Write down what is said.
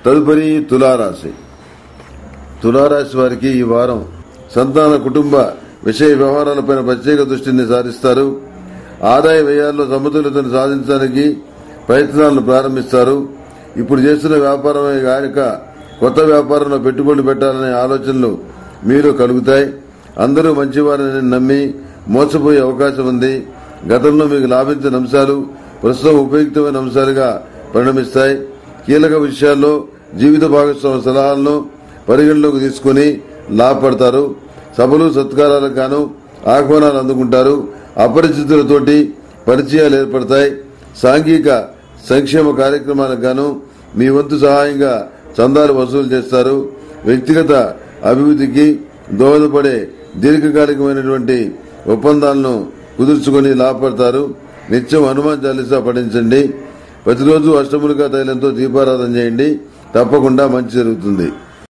తదుపరి తులారాశి తులారాశి వారికి ఈ వారం సంతాన కుటుంబ విషయ వ్యవహారాలపై ప్రత్యేక దృష్టిని సారిస్తారు ఆదాయ వ్యయాల్లో సమతుల్యతను సాధించడానికి ప్రయత్నాలను ప్రారంభిస్తారు ఇప్పుడు చేస్తున్న వ్యాపారమే గాక కొత్త వ్యాపారంలో పెట్టుబడులు పెట్టాలనే ఆలోచనలు మీరు కలుగుతాయి అందరూ మంచివారని నమ్మి మోసపోయే అవకాశం ఉంది గతంలో మీకు లాభించిన అంశాలు ప్రస్తుతం ఉపయుక్తమైన అంశాలుగా పరిణమిస్తాయి కీలక విషయాల్లో జీవిత భాగస్వామి సలహాలను పరిగణలోకి తీసుకుని లాభపడతారు సభలు సత్కారాలకు గాను ఆహ్వానాలు అందుకుంటారు అపరిచితులతోటి పరిచయాలు ఏర్పడతాయి సాంఘిక సంక్షేమ కార్యక్రమాలకు గాను మీ వంతు సహాయంగా చందాలు వసూలు చేస్తారు వ్యక్తిగత అభివృద్ధికి దోహదపడే దీర్ఘకాలికమైనటువంటి ఒప్పందాలను కుదుర్చుకొని లాభపడతారు నిత్యం హనుమాన్ చాలీసా పఠించండి ప్రతిరోజు అష్టములుగా తైలంతో దీపారాధన చేయండి తప్పకుండా మంచి జరుగుతుంది